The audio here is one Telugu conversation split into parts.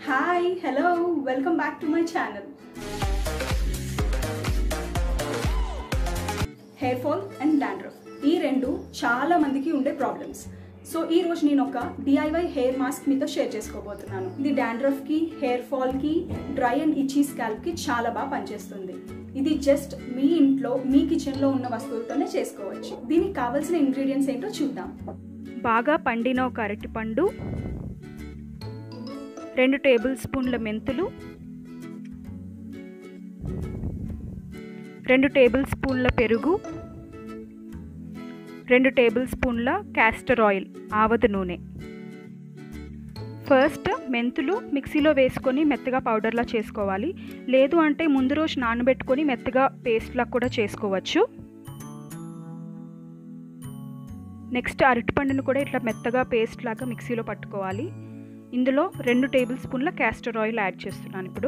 hi hello welcome back to my channel hair fall and dandruff ఈ రెండు చాలా మందికి ఉండే ప్రాబ్లమ్స్ సో ఈ రోజు నేను ఒక డిఐవై హెయిర్ మాస్క్ మీతో షేర్ చేసుకోబోతున్నాను ఇది డాండ్రఫ్కి హెయిర్ ఫాల్కి డ్రై అండ్ ఇచీ స్కాల్ప్కి చాలా బాగా పనిచేస్తుంది ఇది జస్ట్ మీ ఇంట్లో మీ కిచెన్లో ఉన్న వస్తువులతోనే చేసుకోవచ్చు దీనికి కావాల్సిన ఇంగ్రీడియంట్స్ ఏంటో చూద్దాం బాగా పండిన ఒక అరటిపండు రెండు టేబుల్ స్పూన్ల మెంతులు రెండు టేబుల్ స్పూన్ల పెరుగు రెండు టేబుల్ స్పూన్ల క్యాస్టర్ ఆయిల్ ఆవద నూనె ఫస్ట్ మెంతులు మిక్సీలో వేసుకొని మెత్తగా పౌడర్లా చేసుకోవాలి లేదు అంటే ముందు రోజు నానబెట్టుకొని మెత్తగా పేస్ట్లా కూడా చేసుకోవచ్చు నెక్స్ట్ అరటిపండును కూడా ఇట్లా మెత్తగా పేస్ట్ లాగా మిక్సీలో పట్టుకోవాలి ఇందులో రెండు టేబుల్ స్పూన్ల క్యాస్టర్ ఆయిల్ యాడ్ చేస్తున్నాను ఇప్పుడు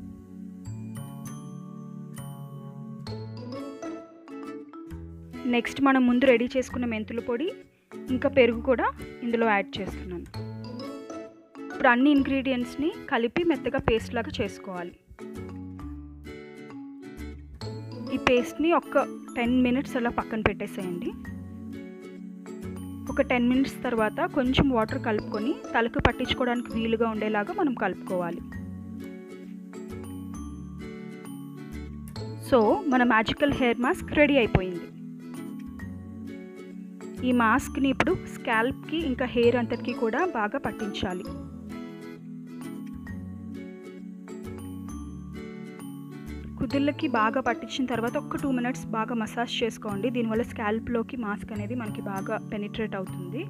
నెక్స్ట్ మనం ముందు రెడీ చేసుకున్న మెంతుల పొడి ఇంకా పెరుగు కూడా ఇందులో యాడ్ చేస్తున్నాను ఇప్పుడు అన్ని ఇంగ్రీడియంట్స్ని కలిపి మెత్తగా పేస్ట్ లాగా చేసుకోవాలి ఈ పేస్ట్ని ఒక టెన్ మినిట్స్ అలా పక్కన పెట్టేసేయండి ఒక టెన్ మినిట్స్ తర్వాత కొంచెం వాటర్ కలుపుకొని తలకు పట్టించుకోవడానికి వీలుగా ఉండేలాగా మనం కలుపుకోవాలి సో మన మ్యాజికల్ హెయిర్ మాస్క్ రెడీ అయిపోయింది ఈ మాస్క్ని ఇప్పుడు స్కాల్ప్కి ఇంకా హెయిర్ అంతటికి కూడా బాగా పట్టించాలి కుదుళ్ళకి బాగా పట్టించిన తర్వాత ఒక టూ మినిట్స్ బాగా మసాజ్ చేసుకోండి దీనివల్ల స్కాల్ప్లోకి మాస్క్ అనేది మనకి బాగా పెనిట్రేట్ అవుతుంది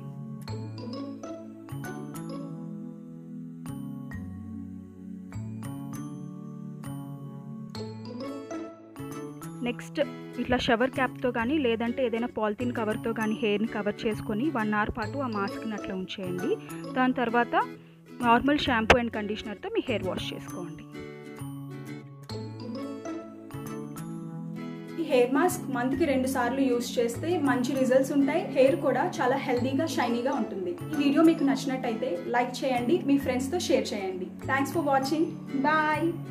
నెక్స్ట్ ఇట్లా షవర్ క్యాప్తో కానీ లేదంటే ఏదైనా పాలిథిన్ కవర్తో కానీ హెయిర్ని కవర్ చేసుకొని వన్ అవర్ పాటు ఆ మాస్క్ని అట్లా ఉంచేయండి దాని తర్వాత నార్మల్ షాంపూ అండ్ కండిషనర్తో మీ హెయిర్ వాష్ చేసుకోండి ఈ హెయిర్ మాస్క్ మంత్కి రెండు సార్లు యూస్ చేస్తే మంచి రిజల్ట్స్ ఉంటాయి హెయిర్ కూడా చాలా హెల్దీగా షైనీగా ఉంటుంది ఈ వీడియో మీకు నచ్చినట్టయితే లైక్ చేయండి మీ ఫ్రెండ్స్తో షేర్ చేయండి థ్యాంక్స్ ఫర్ వాచింగ్ బాయ్